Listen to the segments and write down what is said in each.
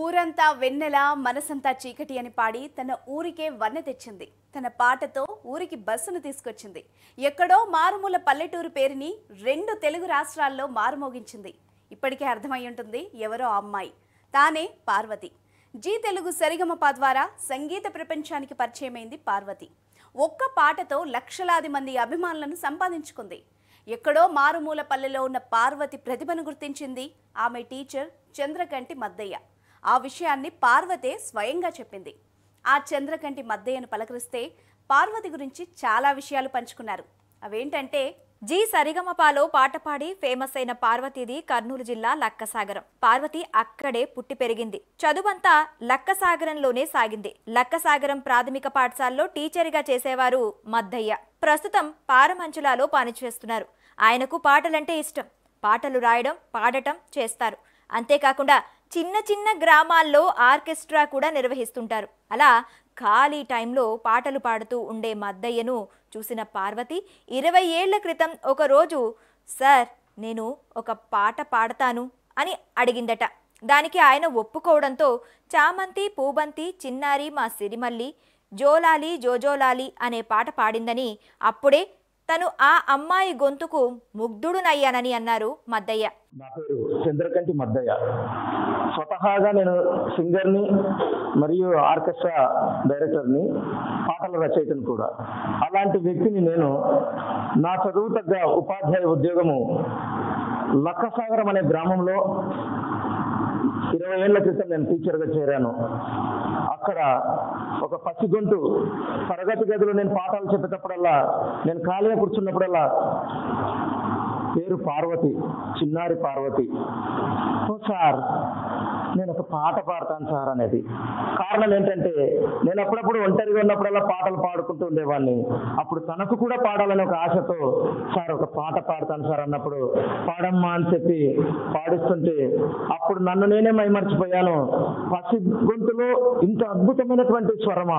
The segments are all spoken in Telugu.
ఊరంతా వెన్నెల మనసంతా చీకటి అని పాడి తన ఊరికే వన్నె తెచ్చింది తన పాటతో ఊరికి బస్సును తీసుకొచ్చింది ఎక్కడో మారుమూల పల్లెటూరు పేరుని రెండు తెలుగు రాష్ట్రాల్లో మారుమోగించింది ఇప్పటికే అర్థమై ఉంటుంది ఎవరో ఆ అమ్మాయి తానే పార్వతి జీ తెలుగు సరిగమప ద్వారా సంగీత ప్రపంచానికి పరిచయమైంది పార్వతి ఒక్క పాటతో లక్షలాది మంది అభిమానులను సంపాదించుకుంది ఎక్కడో మారుమూల పల్లెలో ఉన్న పార్వతి ప్రతిభను గుర్తించింది ఆమె టీచర్ చంద్రకంటి మద్దయ్య ఆ విషయాన్ని పార్వతే స్వయంగా చెప్పింది ఆ చంద్రకంటి మద్దయ్యను పలకరిస్తే పార్వతి గురించి చాలా విషయాలు పంచుకున్నారు అవేంటంటే జీ సరిగమపాలో పాట పాడి ఫేమస్ అయిన పార్వతీది కర్నూలు జిల్లా లక్కసాగరం పార్వతి అక్కడే పుట్టి పెరిగింది చదువంతా లక్కసాగరంలోనే సాగింది లక్కసాగరం ప్రాథమిక పాఠశాలలో టీచర్గా చేసేవారు మద్దయ్య ప్రస్తుతం పారమంచులాలో పనిచేస్తున్నారు ఆయనకు పాటలంటే ఇష్టం పాటలు రాయడం పాడటం చేస్తారు అంతేకాకుండా చిన్న చిన్న గ్రామాల్లో ఆర్కెస్ట్రా కూడా నిర్వహిస్తుంటారు అలా ఖాళీ టైంలో పాటలు పాడుతూ ఉండే మద్దయ్యను చూసిన పార్వతి ఇరవై ఏళ్ల క్రితం ఒకరోజు సార్ నేను ఒక పాట పాడతాను అని అడిగిందట దానికి ఆయన ఒప్పుకోవడంతో చామంతి పూబంతి చిన్నారి మా సిరిమల్లి జోలాలి జోజోలాలి అనే పాట పాడిందని అప్పుడే తను ఆ అమ్మాయి గొంతుకు ముగ్ధుడునయ్యానని అన్నారు మద్దయ్య నా పేరు చంద్రకంటి మద్దయ్య స్వతహాగా నేను సింగర్ని మరియు ఆర్కెస్ట్రా డైరెక్టర్ని పాటల రచయితని కూడా అలాంటి వ్యక్తిని నేను నా చదువు తగ్గ ఉపాధ్యాయ ఉద్యోగము లక్కసాగరం అనే గ్రామంలో ఇరవై ఏళ్ల క్రితం నేను టీచర్గా చేరాను అక్కడ ఒక పసిగొంతు తరగతి గదిలో నేను పాఠాలు చెప్పేటప్పుడల్లా నేను ఖాళీగా కూర్చున్నప్పుడల్లా పేరు పార్వతి చిన్నారి పార్వతి ఓ సార్ నేను ఒక పాట పాడతాను సార్ అనేది కారణం ఏంటంటే నేను అప్పుడప్పుడు ఒంటరిగా ఉన్నప్పుడల్లా పాటలు పాడుకుంటూ ఉండేవాడిని అప్పుడు తనకు కూడా పాడాలని ఒక ఆశతో సార్ ఒక పాట పాడతాను సార్ అన్నప్పుడు పాడమ్మా అని చెప్పి పాడిస్తుంటే అప్పుడు నన్ను నేనే మైమర్చిపోయాను పసి గొంతులో ఇంత అద్భుతమైనటువంటి స్వరమా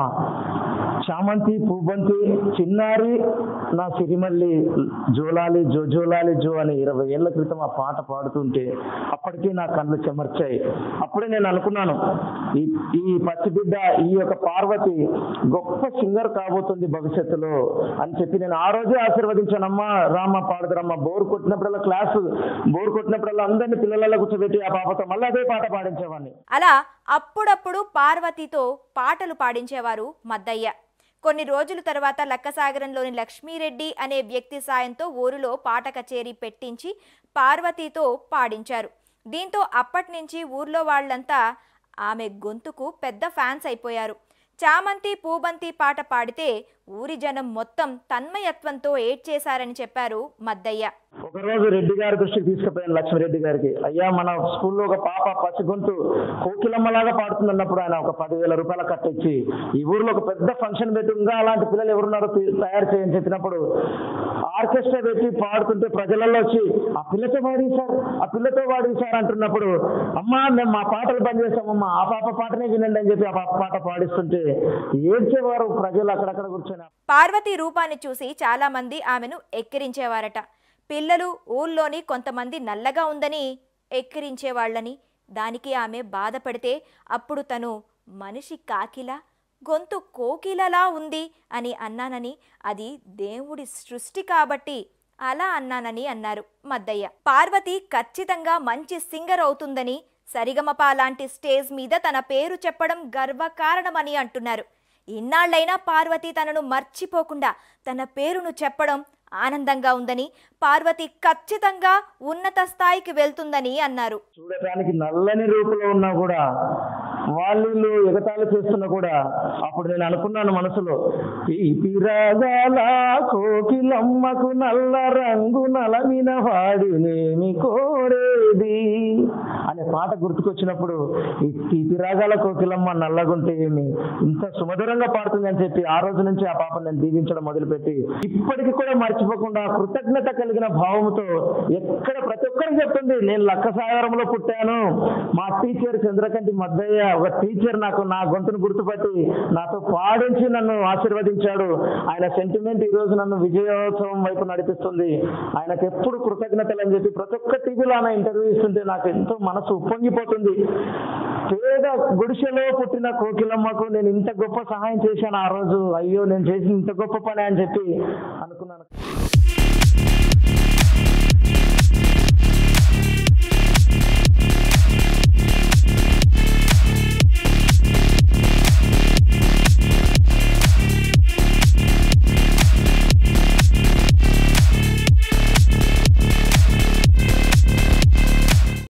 చామంతి పూబంతి చిన్నారి నా సిరిమల్లి జోలాలి జో జోలాలి జో అని ఇరవై ఏళ్ల క్రితం ఆ పాట పాడుతుంటే అప్పటికీ నా కళ్ళు చెమర్చాయి అప్పుడే నేను అనుకున్నాను ఈ ఈ పసిబిడ్డ ఈ యొక్క పార్వతి గొప్ప సింగర్ కాబోతుంది భవిష్యత్తులో అని చెప్పి నేను ఆ రోజే ఆశీర్వదించానమ్మా రామ్మ పాడుదరమ్మ బోర్ కొట్టినప్పుడల్లా క్లాసు బోర్ కొట్టినప్పుడల్లా అందరినీ పిల్లలలో కూర్చోబెట్టి ఆ పాపతో మళ్ళీ అదే పాట పాడించేవాడిని అలా అప్పుడప్పుడు పార్వతితో పాటలు పాడించేవారు మద్దయ్య కొన్ని రోజుల తర్వాత లక్కసాగరంలోని లక్ష్మీరెడ్డి అనే వ్యక్తి సాయంతో ఊరిలో పాట కచేరీ పెట్టించి పార్వతితో పాడించారు దీంతో అప్పటి నుంచి ఊర్లో వాళ్ళంతా ఆమె గొంతుకు పెద్ద ఫ్యాన్స్ అయిపోయారు చామంతి పూబంతి పాట పాడితే ఊరి జనం మొత్తం తన్మయత్వంతో ఏడ్చేశారని చెప్పారు మద్దయ్య ఒకరోజు రెడ్డి గారి దృష్టికి తీసుకుపోయాను లక్ష్మీరెడ్డి గారికి అయ్యా మన స్కూల్లో ఒక పాప పసి గొంతు కోకిలమ్మలాగా పాడుతున్నప్పుడు ఆయన ఒక పదివేల రూపాయల కట్టించి ఈ ఊర్లో ఒక పెద్ద ఫంక్షన్ పెట్టి ఇంకా అలాంటి పిల్లలు ఎవరున్నారో తీ- తయారు చేయని చెప్పినప్పుడు ఆర్కెస్ట్రా పెట్టి పాడుతుంటే ప్రజలలో వచ్చి ఆ పిల్లతో పాడి సార్ ఆ పిల్లతో పాడి సార్ అంటున్నప్పుడు అమ్మా మేము మా పాటలు బంద్ చేసామమ్మా ఆ పాప పాటనే వినండి అని చెప్పి ఆ పాప పాట పాడిస్తుంటే ఏడ్చేవారు ప్రజలు అక్కడక్కడ కూర్చొని పార్వతి రూపాన్ని చూసి చాలా మంది ఆమెను ఎక్కిరించేవారట పిల్లలు ఊళ్ళోని కొంతమంది నల్లగా ఉందని ఎక్కిరించేవాళ్ళని దానికి ఆమె బాధపడితే అప్పుడు తను మనిషి కాకిలా గొంతు కోకిలలా ఉంది అని అన్నానని అది దేవుడి సృష్టి కాబట్టి అలా అన్నానని అన్నారు మద్దయ్య పార్వతి ఖచ్చితంగా మంచి సింగర్ అవుతుందని సరిగమప లాంటి స్టేజ్ మీద తన పేరు చెప్పడం గర్వకారణమని అంటున్నారు ఇన్నాళ్లైనా పార్వతి తనను మర్చిపోకుండా తన పేరును చెప్పడం ఆనందంగా ఉందని పార్వతి ఖచ్చితంగా ఉన్నత స్థాయికి వెళ్తుందని అన్నారు చూడటానికి నల్లని రూపులో ఉన్నా కూడా వాళ్ళు వీళ్ళు ఎగతాళి చేస్తున్నా కూడా అప్పుడు నేను అనుకున్నాను మనసులో ఈ పిరాగాల కోకిలమ్మకు నల్ల రంగు నలమిన వాడినేమి కోరేది అనే పాట గుర్తుకొచ్చినప్పుడు ఈ తీపి రాగాల కోకిలమ్మ నల్లగుంటే ఏమి ఇంత సుమధురంగా పాడుతుంది అని చెప్పి ఆ రోజు నుంచి ఆ పాప నేను దీవించడం మొదలుపెట్టి ఇప్పటికి కూడా మర్చిపోకుండా కృతజ్ఞత కలిగిన భావంతో ఎక్కడ ప్రతి ఒక్కరికి చెప్తుంది నేను లక్కసాగరంలో పుట్టాను మా టీచర్ చంద్రకంటి మద్దయ్య ఒక టీచర్ నాకు నా గొంతును గుర్తుపట్టి నాతో పాడించి నన్ను ఆశీర్వదించాడు ఆయన సెంటిమెంట్ ఈ రోజు నన్ను విజయోత్సవం వైపు నడిపిస్తుంది ఆయనకు ఎప్పుడు కృతజ్ఞతలు అని చెప్పి ప్రతి ఒక్క టీవీలో ఆయన ఇంటర్వ్యూ ఇస్తుంటే నాకు ఎంతో మనసు ఉప్పొంగిపోతుంది పేద గుడిసెలో పుట్టిన కోకిలమ్మకు నేను ఇంత గొప్ప సహాయం చేశాను ఆ రోజు అయ్యో నేను చేసిన ఇంత గొప్ప పని అని చెప్పి అనుకున్నాను